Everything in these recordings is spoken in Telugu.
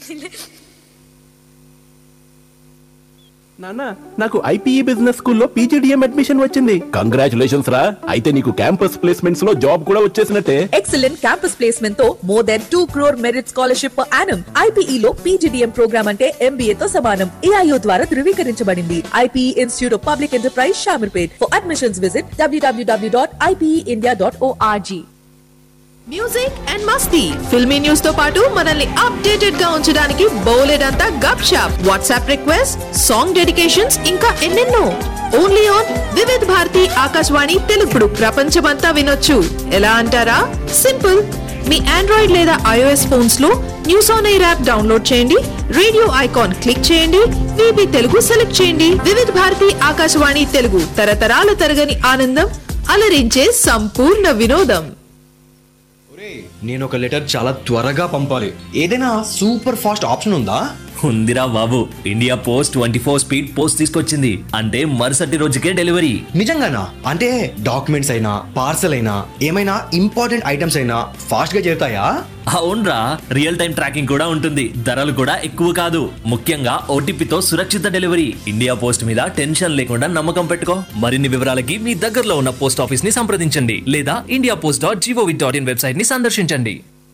నాన్న నాకు ఐపీఈ బిజినెస్ స్కూల్లో పీజీడిఎం అడ్మిషన్ వచ్చింది కంగ్రాచులేషన్స్ రా అయితే నీకు క్యాంపస్ ప్లేస్మెంట్స్ లో జాబ్ కూడా వచ్చేసినట్టే ఎక్సలెంట్ క్యాంపస్ ప్లేస్మెంట్ తో more than two crore merit scholarship per annum IPE లో పీజీడీఎం ప్రోగ్రామ్ అంటే ఎంబీఏ తో సమానం ఏఐఓ ద్వారా ధృవీకరించబడింది IPE institute of public enterprise Shamirpet for admissions visit డబ్ల్యూడబ్ల్యూడబ్ల్యూ dot IPE dot org music and masti filmi news తో పాటు మనల్ని అప్డేటెడ్ గా ఉంచడానికి బౌలెడ్ అంతా gupshup WhatsApp request song dedications ఇంకా ఎన్నెన్నో ఓన్లీ ఆన్ వివిధ్ భారతి ఆకాశవాణి తెలుగుడు ప్రపంచమంతా వినొచ్చు ఎలా అంటారా సింపుల్ మీ ఆండ్రాయిడ్ లేదా ఐఓఎస్ ఫోన్స్ లో news on air app download చేయండి రేడియో ఐకాన్ క్లిక్ చేయండి విబి తెలుగు సెలెక్ట్ చేయండి వివిధ భారతి ఆకాశవాణి తెలుగు తరతరాల తరగని ఆనందం అలరించే సంపూర్ణ వినోదం ఒరేయ్, నేను ఒక లెటర్ చాలా త్వరగా పంపాలి ఏదైనా సూపర్ ఫాస్ట్ ఆప్షన్ ఉందా ఉందిరా బాబు India post twenty four speed post తీసుకొచ్చింది అంటే మరుసటి రోజుకే డెలివరీ నిజంగానా అంటే డాక్యుమెంట్స్ అయినా పార్సల్ అయినా ఏమైనా ఇంపార్టెంట్ ఐటమ్స్ అయినా ఫాస్ట్ గా చేరుతాయా అవునరా రియల్ టైం ట్రాకింగ్ కూడా ఉంటుంది ధరలు కూడా ఎక్కువ కాదు ముఖ్యంగా ఓటీపీతో సురక్షిత డెలివరీ ఇండియా పోస్ట్ మీద టెన్షన్ లేకుండా నమ్మకం పెట్టుకో మరిన్ని వివరాలకి మీ దగ్గరలో ఉన్న పోస్ట్ ఆఫీస్ ని సంప్రదించండి లేదా India post dot gov dot in website ని సందర్శించండి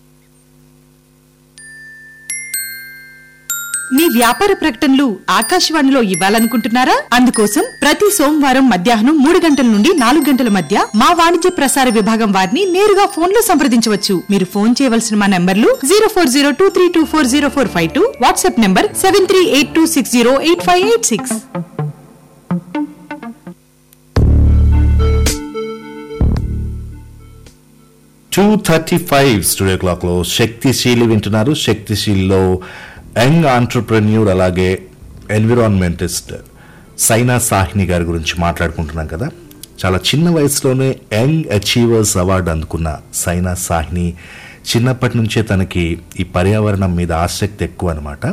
మీ వ్యాపార ప్రకటనలు ఆకాశవాణిలో ఇవ్వాలనుకుంటున్నారా అందుకోసం ప్రతి సోమవారం మధ్యాహ్నం మూడు గంటల నుండి నాలుగు గంటల మధ్య మా వాణిజ్య ప్రసార విభాగం వారిని నేరుగా ఫోన్ లో సంప్రదించవచ్చు మీరు ఫోన్ చేయవలసిన మా నంబర్లు zero four zero two three two four zero four five two WhatsApp number seven three eight two six zero eight five eight six two thirty five studio క్లాక్లో శక్తిశీలి వింటున్నారు శక్తిశీలిలో యంగ్ ఆంటర్ప్రెన్యూర్ అలాగే ఎన్విరాన్మెంటిస్ట్ సైనా సాహ్ని గారి గురించి మాట్లాడుకుంటున్నాం కదా చాలా చిన్న వయసులోనే యంగ్ అచీవర్స్ అవార్డు అందుకున్న సైనా సాహ్ని చిన్నప్పటి నుంచే తనకి ఈ పర్యావరణం మీద ఆసక్తి ఎక్కువ అనమాట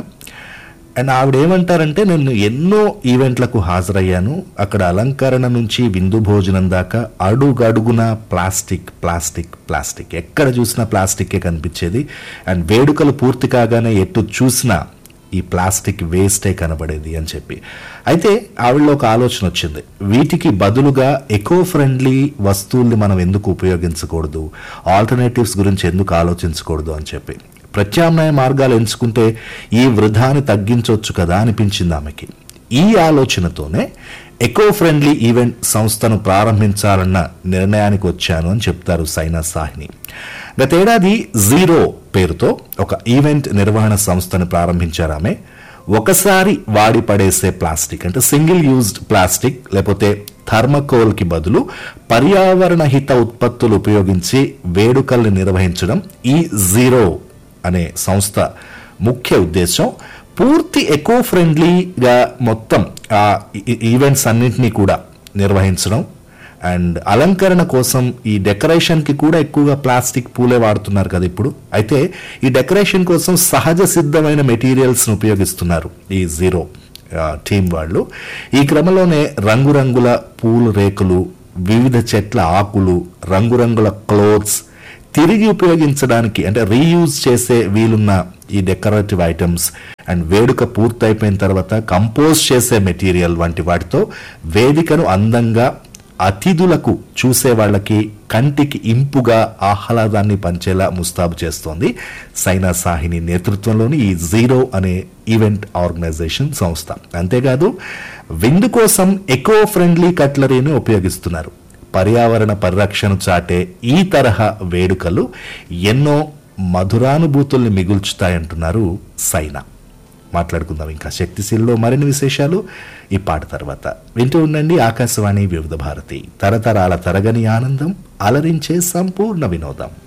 అండ్ ఆవిడ ఏమంటారంటే నేను ఎన్నో ఈవెంట్లకు హాజరయ్యాను అక్కడ అలంకరణ నుంచి విందు భోజనం దాకా అడుగడుగున ప్లాస్టిక్ ప్లాస్టిక్ ప్లాస్టిక్ ఎక్కడ చూసినా ప్లాస్టిక్కే కనిపించేది అండ్ వేడుకలు పూర్తి కాగానే ఎటు చూసినా ఈ ప్లాస్టిక్ వేస్టే కనబడేది అని చెప్పి అయితే ఆవిడలో ఒక ఆలోచన వచ్చింది వీటికి బదులుగా ఎకో ఫ్రెండ్లీ వస్తువుల్ని మనం ఎందుకు ఉపయోగించకూడదు ఆల్టర్నేటివ్స్ గురించి ఎందుకు ఆలోచించకూడదు అని చెప్పి ప్రత్యామ్నాయ మార్గాలు ఎంచుకుంటే ఈ వృధాని తగ్గించవచ్చు కదా అనిపించింది ఆమెకి ఈ ఆలోచనతోనే ఎకో ఫ్రెండ్లీ ఈవెంట్ సంస్థను ప్రారంభించాలన్న నిర్ణయానికి వచ్చాను అని చెప్తారు సైనా సాహ్ని గతేడాది జీరో పేరుతో ఒక ఈవెంట్ నిర్వహణ సంస్థను ప్రారంభించారు ఆమె ఒకసారి వాడి పడేసే ప్లాస్టిక్ అంటే సింగిల్ యూజ్డ్ ప్లాస్టిక్ లేకపోతే థర్మకోల్ కి బదులు పర్యావరణ హిత ఉత్పత్తులు ఉపయోగించి వేడుకల్ని నిర్వహించడం ఈ జీరో అనే సంస్థ ముఖ్య ఉద్దేశం పూర్తి ఎకో ఫ్రెండ్లీగా మొత్తం ఆ ఈ- ఈవెంట్స్ అన్నింటినీ కూడా నిర్వహించడం అండ్ అలంకరణ కోసం ఈ డెకరేషన్ కి కూడా ఎక్కువగా ప్లాస్టిక్ పూలే వాడుతున్నారు కదా ఇప్పుడు అయితే ఈ డెకరేషన్ కోసం సహజ సిద్ధమైన మెటీరియల్స్ ఉపయోగిస్తున్నారు ఈ జీరో టీం వాళ్ళు ఈ క్రమంలోనే రంగురంగుల పూల రేకులు వివిధ చెట్ల ఆకులు రంగురంగుల క్లోత్స్ తిరిగి ఉపయోగించడానికి అంటే రీయూజ్ చేసే వీలున్న ఈ డెకరేటివ్ ఐటమ్స్ అండ్ వేడుక పూర్తయిపోయిన తర్వాత కంపోజ్ చేసే మెటీరియల్ వంటి వాటితో వేదికను అందంగా అతిథులకు చూసే వాళ్ళకి కంటికి ఇంపుగా ఆహ్లాదాన్ని పంచేలా ముస్తాబు చేస్తోంది సైనా సాహిని నేతృత్వంలోని ఈ జీరో అనే ఈవెంట్ ఆర్గనైజేషన్ సంస్థ అంతేకాదు విందు కోసం ఎకో ఫ్రెండ్లీ కట్లరీని ఉపయోగిస్తున్నారు పర్యావరణ పరిరక్షణ చాటే ఈ తరహా వేడుకలు ఎన్నో మధురానుభూతుల్ని మిగుల్చుతాయంటున్నారు సైనా మాట్లాడుకుందాం ఇంకా శక్తిశీల్లో మరిన్ని విశేషాలు ఈ పాట తర్వాత వింటూ ఉండండి ఆకాశవాణి వివిధ భారతి తరతరాల తరగని ఆనందం అలరించే సంపూర్ణ వినోదం